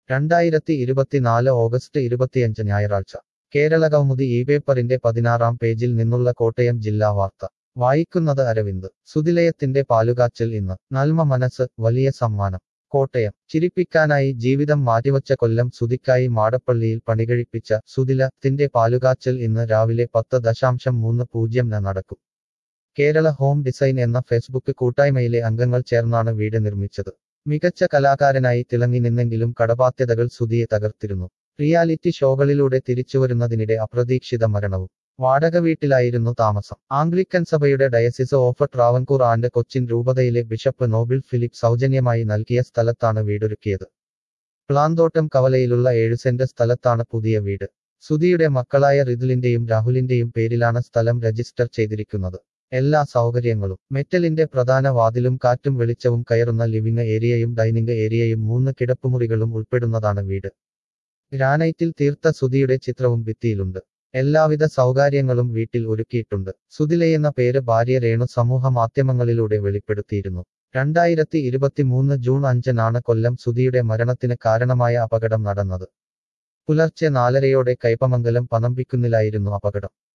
രണ്ടായിരത്തി ഇരുപത്തിനാല് ഓഗസ്റ്റ് ഇരുപത്തിയഞ്ച് ഞായറാഴ്ച കേരള കൗമുദി ഈ പേപ്പറിന്റെ പതിനാറാം പേജിൽ നിന്നുള്ള കോട്ടയം ജില്ലാ വാർത്ത വായിക്കുന്നത് അരവിന്ദ് സുതിലയത്തിന്റെ പാലുകാച്ചൽ ഇന്ന് നന്മ മനസ്സ് വലിയ സമ്മാനം കോട്ടയം ചിരിപ്പിക്കാനായി ജീവിതം മാറ്റിവച്ച കൊല്ലം സുതിക്കായി മാടപ്പള്ളിയിൽ പണികഴിപ്പിച്ച സുതില ത്തിന്റെ പാലുകാച്ചൽ ഇന്ന് രാവിലെ പത്ത് ദശാംശം മൂന്ന് പൂജ്യം ന് നടക്കും കേരള ഹോം ഡിസൈൻ എന്ന ഫേസ്ബുക്ക് കൂട്ടായ്മയിലെ അംഗങ്ങൾ ചേർന്നാണ് വീട് നിർമ്മിച്ചത് മികച്ച കലാകാരനായി തിളങ്ങി നിന്നെങ്കിലും കടബാധ്യതകൾ സുതിയെ തകർത്തിരുന്നു റിയാലിറ്റി ഷോകളിലൂടെ തിരിച്ചുവരുന്നതിനിടെ അപ്രതീക്ഷിത മരണവും വാടക വീട്ടിലായിരുന്നു താമസം ആംഗ്ലിക്കൻ സഭയുടെ diocese of Travancore and Cochin രൂപതയിലെ ബിഷപ്പ് നോബിൾ ഫിലിപ്പ് സൗജന്യമായി നൽകിയ സ്ഥലത്താണ് വീടൊരുക്കിയത് പ്ലാന്തോട്ടം കവലയിലുള്ള ഏഴ് സെന്റ് സ്ഥലത്താണ് പുതിയ വീട് സുധിയുടെ മക്കളായ റിതുലിന്റെയും രാഹുലിന്റെയും പേരിലാണ് സ്ഥലം രജിസ്റ്റർ ചെയ്തിരിക്കുന്നത് എല്ലാ സൗകര്യങ്ങളും മെറ്റലിന്റെ പ്രധാന വാതിലും കാറ്റും വെളിച്ചവും കയറുന്ന ലിവിംഗ് ഏരിയയും ഡൈനിങ് ഏരിയയും മൂന്ന് കിടപ്പുമുറികളും ഉൾപ്പെടുന്നതാണ് വീട് ഗ്രാനൈറ്റിൽ തീർത്ത സുധിയുടെ ചിത്രവും ഭിത്തിയിലുണ്ട് എല്ലാവിധ സൗകര്യങ്ങളും വീട്ടിൽ ഒരുക്കിയിട്ടുണ്ട് സുതിലയെന്ന പേര് ഭാര്യ രേണു സമൂഹ മാധ്യമങ്ങളിലൂടെ വെളിപ്പെടുത്തിയിരുന്നു രണ്ടായിരത്തി ഇരുപത്തിമൂന്ന് ജൂൺ അഞ്ചിനാണ് കൊല്ലം സുധിയുടെ മരണത്തിന് കാരണമായ അപകടം നടന്നത് പുലർച്ചെ നാലരയോടെ കൈപ്പമംഗലം പനമ്പിക്കുന്നിലായിരുന്നു അപകടം